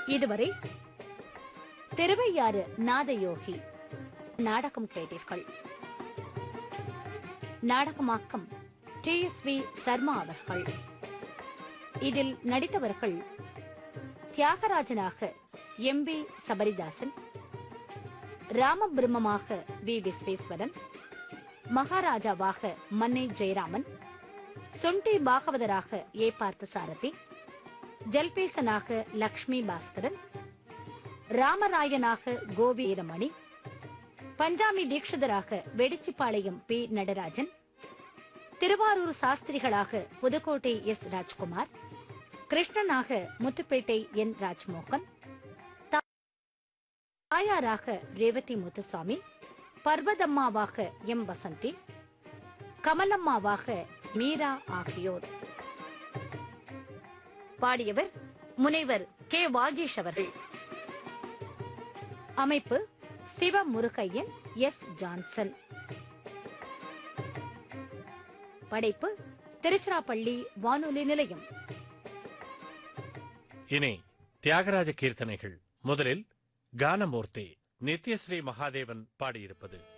இதுவரை திருவையாறு நாதயோகி நாடகம் கேட்டீர்கள் நாடகமாக்கம் டி எஸ் வி சர்மா அவர்கள் இதில் நடித்தவர்கள் தியாகராஜனாக எம் பி சபரிதாசன் ராமபிரம்மமாக வி விஸ்வேஸ்வரன் மகாராஜாவாக மன்னை ஜெயராமன் சொண்டி பாகவதராக ஏ பார்த்தசாரதி ஜல்பேசனாக லக்ஷ்மி பாஸ்கரன் ராமராயனாக கோபி வீரமணி பஞ்சாமி தீட்சிதராக வெடிச்சிப்பாளையம் பி நடராஜன் திருவாரூர் சாஸ்திரிகளாக புதுக்கோட்டை எஸ் ராஜ்குமார் கிருஷ்ணனாக முத்துப்பேட்டை என் ராஜ்மோகன் தா- தாயாராக ரேவதி முத்துசாமி பர்வதம்மாவாக எம் வசந்தி கமலம்மாவாக மீரா ஆகியோர் பாடியவர் முனைவர் கே வாகேஷ் அவர்கள் அமைப்பு சிவ முருகையன் எஸ் ஜான்சன் படைப்பு திருச்சிராப்பள்ளி வானொலி நிலையம் இனி தியாகராஜ கீர்த்தனைகள் முதலில் கானமூர்த்தி நித்யஸ்ரீ மகாதேவன் பாடியிருப்பது